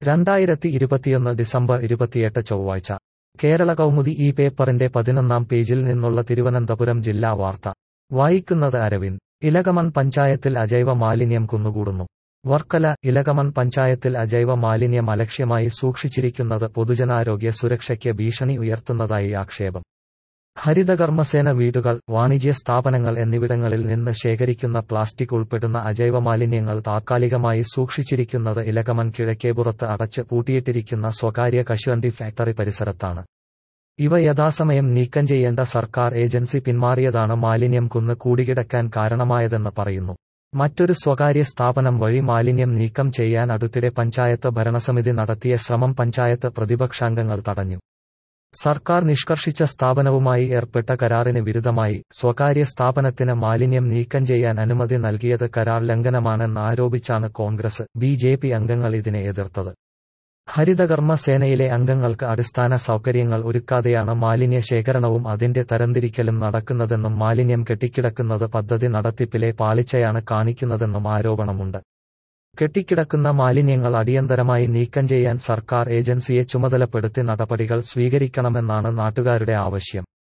രണ്ടായിരത്തി ഇരുപത്തിയൊന്ന് ഡിസംബർ ഇരുപത്തിയെട്ട് ചൊവ്വാഴ്ച കേരള കൗമുദി ഈ പേപ്പറിന്റെ പതിനൊന്നാം പേജിൽ നിന്നുള്ള തിരുവനന്തപുരം ജില്ലാ വാർത്ത വായിക്കുന്നത് അരവിന്ദ് ഇലകമൺ പഞ്ചായത്തിൽ അജൈവ മാലിന്യം കുന്നുകൂടുന്നു വർക്കല ഇലകമൺ പഞ്ചായത്തിൽ അജൈവ മാലിന്യം അലക്ഷ്യമായി സൂക്ഷിച്ചിരിക്കുന്നത് പൊതുജനാരോഗ്യ സുരക്ഷയ്ക്ക് ഭീഷണി ഉയർത്തുന്നതായി ആക്ഷേപം ഹരിതകർമ്മസേന വീടുകൾ വാണിജ്യ സ്ഥാപനങ്ങൾ എന്നിവിടങ്ങളിൽ നിന്ന് ശേഖരിക്കുന്ന പ്ലാസ്റ്റിക് ഉൾപ്പെടുന്ന അജൈവ മാലിന്യങ്ങൾ താത്കാലികമായി സൂക്ഷിച്ചിരിക്കുന്നത് ഇലകമൺ കിഴക്കേപുറത്ത് അടച്ച് പൂട്ടിയിട്ടിരിക്കുന്ന സ്വകാര്യ കശുവണ്ടി ഫാക്ടറി പരിസരത്താണ് ഇവ യഥാസമയം നീക്കം ചെയ്യേണ്ട സർക്കാർ ഏജൻസി പിന്മാറിയതാണ് മാലിന്യം കുന്ന് കൂടികിടക്കാൻ കാരണമായതെന്ന് പറയുന്നു മറ്റൊരു സ്വകാര്യ സ്ഥാപനം വഴി മാലിന്യം നീക്കം ചെയ്യാൻ അടുത്തിടെ പഞ്ചായത്ത് ഭരണസമിതി നടത്തിയ ശ്രമം പഞ്ചായത്ത് പ്രതിപക്ഷാംഗങ്ങൾ തടഞ്ഞു സർക്കാർ നിഷ്കർഷിച്ച സ്ഥാപനവുമായി ഏർപ്പെട്ട കരാറിന് വിരുദ്ധമായി സ്വകാര്യ സ്ഥാപനത്തിന് മാലിന്യം നീക്കം ചെയ്യാൻ അനുമതി നൽകിയത് കരാർ ലംഘനമാണെന്ന് ആരോപിച്ചാണ് കോൺഗ്രസ് ബി ജെ പി അംഗങ്ങൾ ഇതിനെ എതിർത്തത് ഹരിതകർമ്മ സേനയിലെ അംഗങ്ങൾക്ക് അടിസ്ഥാന സൗകര്യങ്ങൾ ഒരുക്കാതെയാണ് മാലിന്യ ശേഖരണവും അതിന്റെ തരംതിരിക്കലും നടക്കുന്നതെന്നും മാലിന്യം കെട്ടിക്കിടക്കുന്നത് പദ്ധതി നടത്തിപ്പിലെ പാളിച്ചയാണ് കാണിക്കുന്നതെന്നും ആരോപണമുണ്ട് കെട്ടിക്കിടക്കുന്ന മാലിന്യങ്ങൾ അടിയന്തരമായി നീക്കം ചെയ്യാൻ സർക്കാർ ഏജൻസിയെ ചുമതലപ്പെടുത്തി നടപടികൾ സ്വീകരിക്കണമെന്നാണ് നാട്ടുകാരുടെ ആവശ്യം